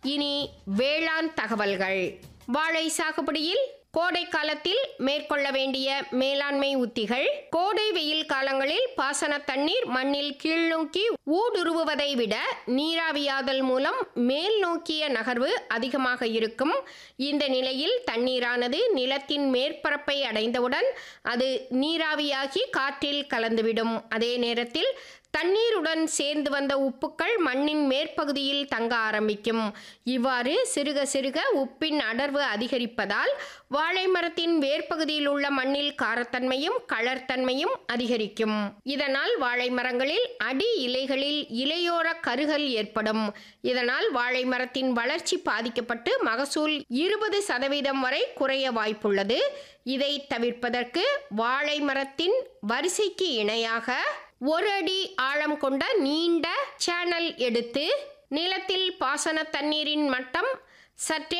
இனி வேளாண் தகவல்கள் வாழை சாகுபடியில் கோடை காலத்தில் மேற்கொள்ள வேண்டிய மேலாண்மை உத்திகள் கோடை வெயில் காலங்களில் பாசன தண்ணீர் மண்ணில் கீழ்நோக்கி ஊடுருவுவதை விட நீராவியாதல் மூலம் மேல் நோக்கிய நகர்வு அதிகமாக இருக்கும் இந்த நிலையில் தண்ணீரானது நிலத்தின் மேற்பரப்பை அடைந்தவுடன் அது நீராவியாகி காற்றில் கலந்துவிடும் அதே நேரத்தில் தண்ணீருடன் சேர்ந்து வந்த உப்புக்கள் மண்ணின் மேற்பகுதியில் தங்க ஆரம்பிக்கும் இவ்வாறு சிறுக சிறுக உப்பின் அடர்வு அதிகரிப்பதால் வாழை மரத்தின் வேர்ப்பகுதியில் உள்ள மண்ணில் காரத்தன்மையும் கலர்த்தன்மையும் அதிகரிக்கும் இதனால் வாழை மரங்களில் அடி இலைகளில் இலையோர கருகல் ஏற்படும் இதனால் வாழை மரத்தின் வளர்ச்சி பாதிக்கப்பட்டு மகசூல் இருபது சதவீதம் வரை குறைய வாய்ப்புள்ளது இதை தவிர்ப்பதற்கு வாழை மரத்தின் வரிசைக்கு இணையாக ஒரு அடி ஆழம் கொண்ட நீண்ட சேனல் எடுத்து நிலத்தில் பாசன தண்ணீரின் மட்டம் சற்றே